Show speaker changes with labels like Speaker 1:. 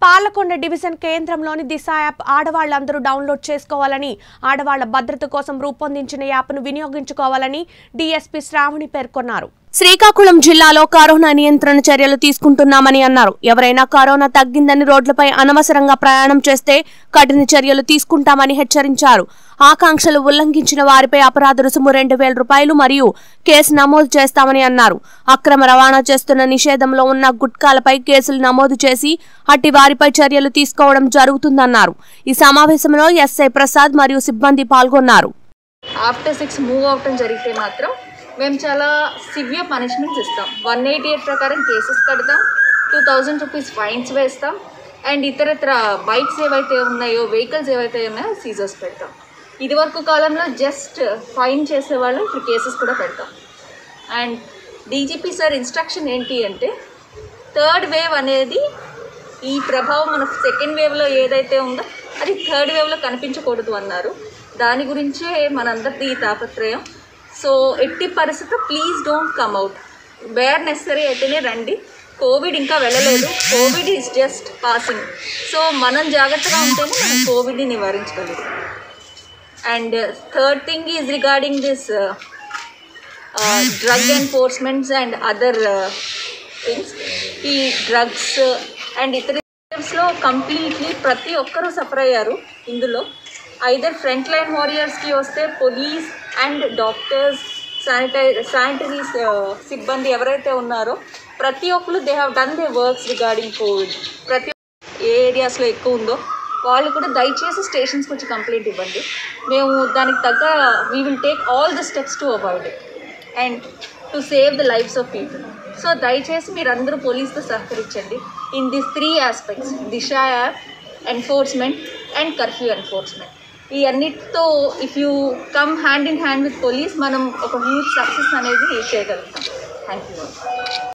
Speaker 1: Palakonda division కేంద్రంలోని దిశ app ఆడవాళ్లందరూ download చేసుకోవాలని ఆడవాళ్ల భద్రత కోసం రూపొందించిన యాప్ను వినియోగించుకోవాలని డీఎస్పీ శ్రావణి పేర్కొన్నారు శ్రీకాకుళం జిల్లాలో కరోనా నియంత్రణ చర్యలు తీసుకుంటున్నామని అన్నారు ఎవరైనా కరోనా తగ్గిందని రోడ్లపై అనవసరంగా ప్రయాణం చేస్తే కఠిన చర్యలు తీసుకుంటామని హెచ్చరించారు ఆకాంక్షలు ఉల్లంఘించిన వారిపై అపరాధ రుసుము రెండు వేల రూపాయలు మరియు కేసు నమోదు చేస్తామని అన్నారు అక్రమ రవాణా చేస్తున్న నిషేధంలో ఉన్న గుట్కాలపై కేసులు నమోదు చేసి అట్టి వారిపై చర్యలు తీసుకోవడం జరుగుతుందన్నారు ఈ సమావేశంలో ఎస్ఐ ప్రసాద్ మరియు సిబ్బంది పాల్గొన్నారు
Speaker 2: ఆఫ్టర్ సిక్స్ మూవ్ అవటం జరిగితే మాత్రం మేము చాలా సివియర్ పనిష్మెంట్స్ ఇస్తాం వన్ ఎయిటీ ఎయిట్ ప్రకారం కేసెస్ కడతాం టూ థౌజండ్ రూపీస్ ఫైన్స్ వేస్తాం అండ్ ఇతరత్ర బైక్స్ ఏవైతే ఉన్నాయో వెహికల్స్ ఏవైతే ఉన్నాయో సీజర్స్ పెడతాం ఇదివరకు కాలంలో జస్ట్ ఫైన్ చేసేవాళ్ళు ఇప్పుడు కేసెస్ కూడా పెడతాం అండ్ డీజీపీ సార్ ఇన్స్ట్రక్షన్ ఏంటి అంటే థర్డ్ వేవ్ అనేది ఈ ప్రభావం మన సెకండ్ వేవ్లో ఏదైతే ఉందో అది థర్డ్ వేవ్లో కనిపించకూడదు అన్నారు దాని గురించే మనందరిది ఈ తాపత్రయం సో ఎట్టి పరిస్థితి please don't come out where necessary అయితేనే రండి కోవిడ్ ఇంకా వెళ్ళలేదు Covid is just passing so మనం జాగ్రత్తగా ఉంటేనే మనం కోవిడ్ని నివారించగలుగుతాం and third thing is regarding this drug enforcements and other things ఈ డ్రగ్స్ అండ్ ఇతర లో కంప్లీట్లీ ప్రతి ఒక్కరూ సఫర్ అయ్యారు ఇందులో ఐదర్ ఫ్రంట్ లైన్ వారియర్స్కి వస్తే పోలీస్ అండ్ డాక్టర్స్ శానిటై శానిటరీ సిబ్బంది ఎవరైతే ఉన్నారో ప్రతి ఒక్కరు they have done they works regarding Covid ప్రతి ఏ ఏరియాస్లో ఎక్కువ ఉందో వాళ్ళు కూడా దయచేసి స్టేషన్స్కి వచ్చి కంప్లైంట్ ఇవ్వండి మేము దానికి తగ్గ we will take all the steps to avoid it and to save the lifes of people so దయచేసి మీరు అందరూ పోలీస్తో సహకరించండి in this three aspects Disha app enforcement and curfew enforcement ఈ అన్నిటితో if you come hand in hand with police మనం ఒక huge success అనేది చేయగలుగుతాం థ్యాంక్ యూ